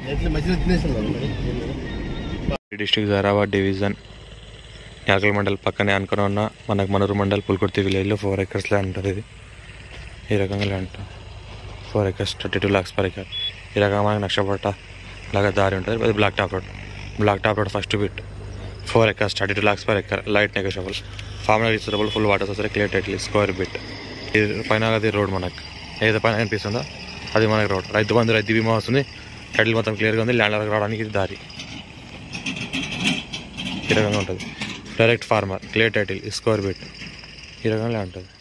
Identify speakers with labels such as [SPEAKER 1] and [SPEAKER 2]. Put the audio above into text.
[SPEAKER 1] ఎట్లా మధ్యలో తినేసాను
[SPEAKER 2] డిస్టిక్ జరాబాద్ డివిజన్ యాకల్ మండల్ పక్కనే అనుకుని ఉన్న మనకు మనూరు మండల్ పుల్కుర్తి విలేజ్లో ఫోర్ ఎకర్స్ ల్యాండ్ ఉంటుంది ఇది ఈ రకంగా land four acres thirty two lakhs per acre ఈ రకంగా మనకి నక్షపట్ట లాగా దారి ఉంటుంది అది black top road black top road first bit four acres thirty two lakhs per acre light negotiable farm rechargeable full water వస్తుంది క్లియర్ టైటిల్ స్క్వేర్ బిట్ ఇది పైన అది రోడ్ మనకు ఏదో పైన కనిపిస్తుందో అది మనకి రోడ్ రైతు బంధు రైతు బీమా వస్తుంది టైటిల్ మొత్తం క్లియర్గా ఉంది ల్యాండ్ రావడానికి ఇది దారి ఈ రకంగా ఉంటుంది direct farmer clear title square bit ఈ రకంగా ఉంటుంది